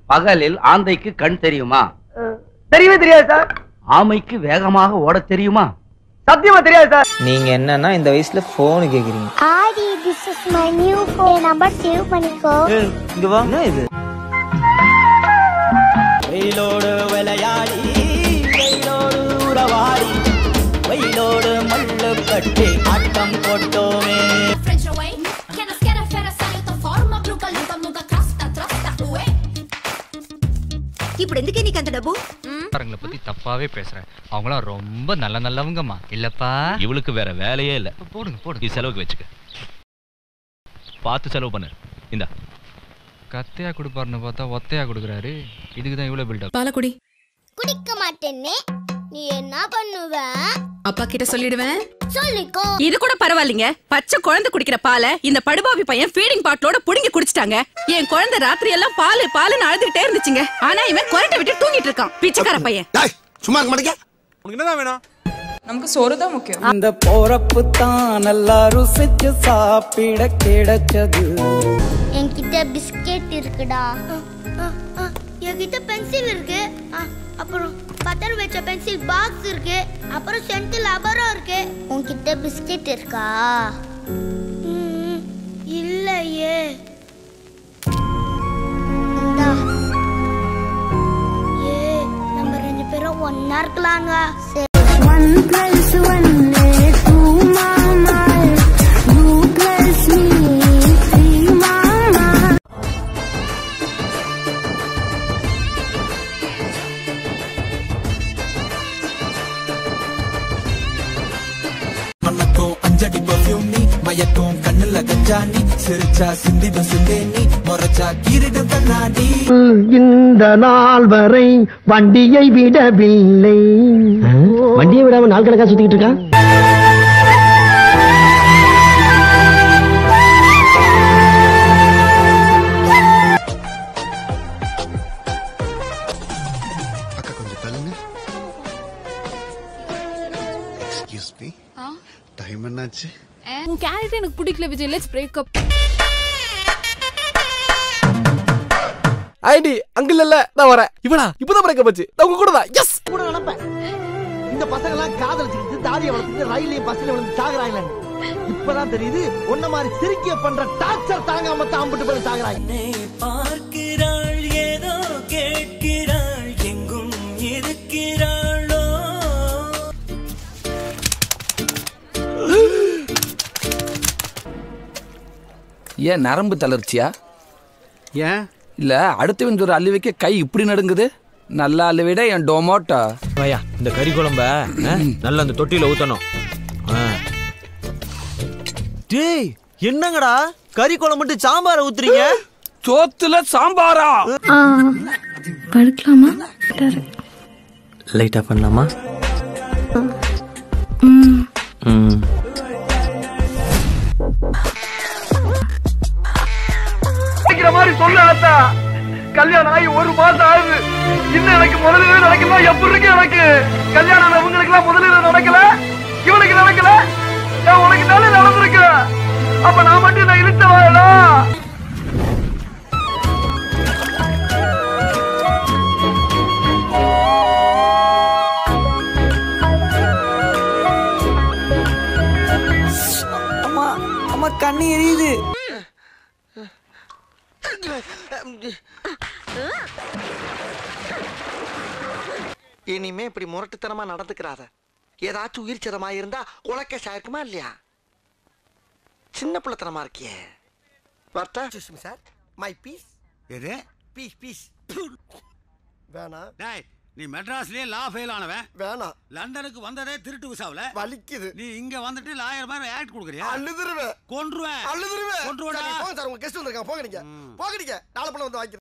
பகலில் ஆந்தைக்கு கண் தெரியுமா தெரியவே தெரியாது சார் ஆமைக்கு வேகமாக ஓடத் தெரியுமா சத்தியமா தெரியாது சார் நீங்க என்னன்னா இந்த வயசுல போன் கேக்குறீங்க ஆடி this is my new phone number save பண்ணிக்கோ இங்க வா என்ன இது வெயிலோடு விளையாடி வெயிலோடு உறவாடி வெயிலோடு மல்லு கட்டி ஆட்டம் போட்டோமே frente away. Que nas quer a fera sai tua forma pro caluta nunca casta trasta ué. ఇప్పుడు ఎందుకే నీకు అంత డబ్బు காரங்களை பத்தி தப்பாவே பேசுறேன் அவங்களாம் ரொம்ப நல்ல நல்லவங்கம்மா இல்லப்பா இவளுக்கு வேற வேலையே இல்ல போடுங்க போடுங்க இது செலவுக்கு வச்சுக்க பார்த்து செலவு பண்ணு இந்தா கத்தையா கொடுப்பாருன்னு பார்த்தா ஒத்தையா கொடுக்குறாரு இதுக்கு தான் இவ்வளவு பில்டப் பாலக்குடி குடிக்க மாட்டேன்னு நீ என்ன பண்ணுவ அப்பா கிட்ட சொல்லிடுவேன் சொல்லிக்கோ இது கூட பரவாயில்லைங்க பச்சை குழந்தை குடிக்கிற பாலை இந்த படுபாவி பையன் ஃபீடிங் பாட்டிலோட புடுங்கி குடிச்சிட்டாங்க என் குழந்தை ராத்திரி எல்லாம் பால் பாலுன்னு அழுதுகிட்டே இருந்துச்சுங்க ஆனா இவன் குரட்டை விட்டு தூங்கிட்டு இருக்கான் பிச்சைக்கார பையன் சும்மா இருக்க மாட்டேங்க உனக்கு என்னதான் வேணும் நமக்கு சோறு தான் முக்கியம் அந்த போறப்பு தான் நல்லா ருசிச்சு சாப்பிட கிடைச்சது என்கிட்ட பிஸ்கெட் இருக்குடா என்கிட்ட பென்சில் இருக்கு அப்புறம் பட்டன் வச்ச பென்சில் பாக்ஸ் இருக்கு அப்புறம் சென்ட் லபரும் இருக்கு உன்கிட்ட பிஸ்கெட் இருக்கா ம், இல்லையே இந்தா. ஏ நம்ம ரெண்டு பேரும் ஒன்னா இருக்கலாங்க ஒன் பிளஸ் ஒன் டூ மாமா யூ பிளஸ் மீ த்ரீ மாமா மணக்கும் அஞ்சடி பர்ஃபியூம் நீ மயக்கும் கண்ணுல கஞ்சா நீ சிரிச்சா சிந்திடும் சிந்தே நீ முறைச்சா கீரிடும் கண்ணாடி இந்த நாள் வரை வண்டியை விடவில்லை வண்டியை விடாம நாள் கணக்கா சுத்திக்கிட்டு இருக்கான் அக்கா கொஞ்சம் தள்ளுங்க எக்ஸ்கியூஸ் மீ டைம் என்னாச்சு உன் கேரக்டர் எனக்கு பிடிக்கல விஜய் லெட்ஸ் பிரேக் அப் ஐடி அங்கிள் இல்ல நான் வரேன் இவளா இப்பதான் பிரேக்கப் ஆச்சு நான் உங்க கூட தான் எஸ் கூட நினைப்பேன் இந்த பசங்க எல்லாம் காதலிச்சுக்கிட்டு தாடியை வளர்த்துட்டு ரயிலையும் பஸ்ல விழுந்து சாகுறாங்க இப்பதான் தெரியுது உன்ன மாதிரி சிரிக்கிய பண்ற டார்ச்சர் தாங்காம தான் அம்பிட்டு போய் சாகுறாங்க பார்க்கிறாள் ஏதோ கேட்கிறாள் எங்கும் இருக்கிறாளோ ஏன் நரம்பு தளர்ச்சியா ஏன் இல்ல அடுத்தவன் ஒரு அள்ளி வைக்க கை இப்படி நடுங்குது நல்லா அள்ளி விட என் டொமோட்டோ ஐயா இந்த கறி குழம்ப நல்லா அந்த தொட்டியில ஊத்தணும் ஆ. டேய் என்னங்கடா கறி குழம்பு மட்டும் சாம்பார ஊத்துறீங்க சோத்துல சாம்பாரா படுக்கலாமா லைட்டா பண்ணலாமா ம் ம் நினைக்கிற மாதிரி சொல்ல ஆத்தா கல்யாணம் ஆகி ஒரு மாசம் ஆகுது இன்னும் எனக்கு முதலில் நடக்கலாம் எப்படி இருக்கு எனக்கு கல்யாணம் அவங்களுக்கு எல்லாம் முதலில் நடக்கல இவனுக்கு நடக்கல நான் உனக்கு தானே நடந்திருக்கு அப்ப நான் மட்டும் நான் இழுத்த வாழலாம் அம்மா அம்மா கண்ணு எரியுது இனிமே இப்படி முரட்டுத்தனமா நடந்துக்கிறாத ஏதாச்சும் உயிர் சேதமா இருந்தா உலக்க சாயிருக்குமா இல்லையா சின்ன பிள்ளைத்தனமா இருக்கியே வார்த்தா சார் மை பீஸ் எது பீஸ் பீஸ் வேணாம் டேய் நீ மெட்ராஸ்லயே லா ஃபெயில் ஆனவன் வேணாம் லண்டனுக்கு வந்ததே திருட்டு விசாவுல வலிக்குது நீ இங்க வந்துட்டு லாயர் மாதிரி ஆக்ட் கொடுக்குறியா அழுதுருவேன் கொன்றுவேன் அழுதுருவேன் கொன்றுவேடா சரி, போங்க சார் உங்க கெஸ்ட் வந்திருக்காங்க போங்க நீங்க போங்க நீங்க நாளை பண்ண வந்து வாங்கி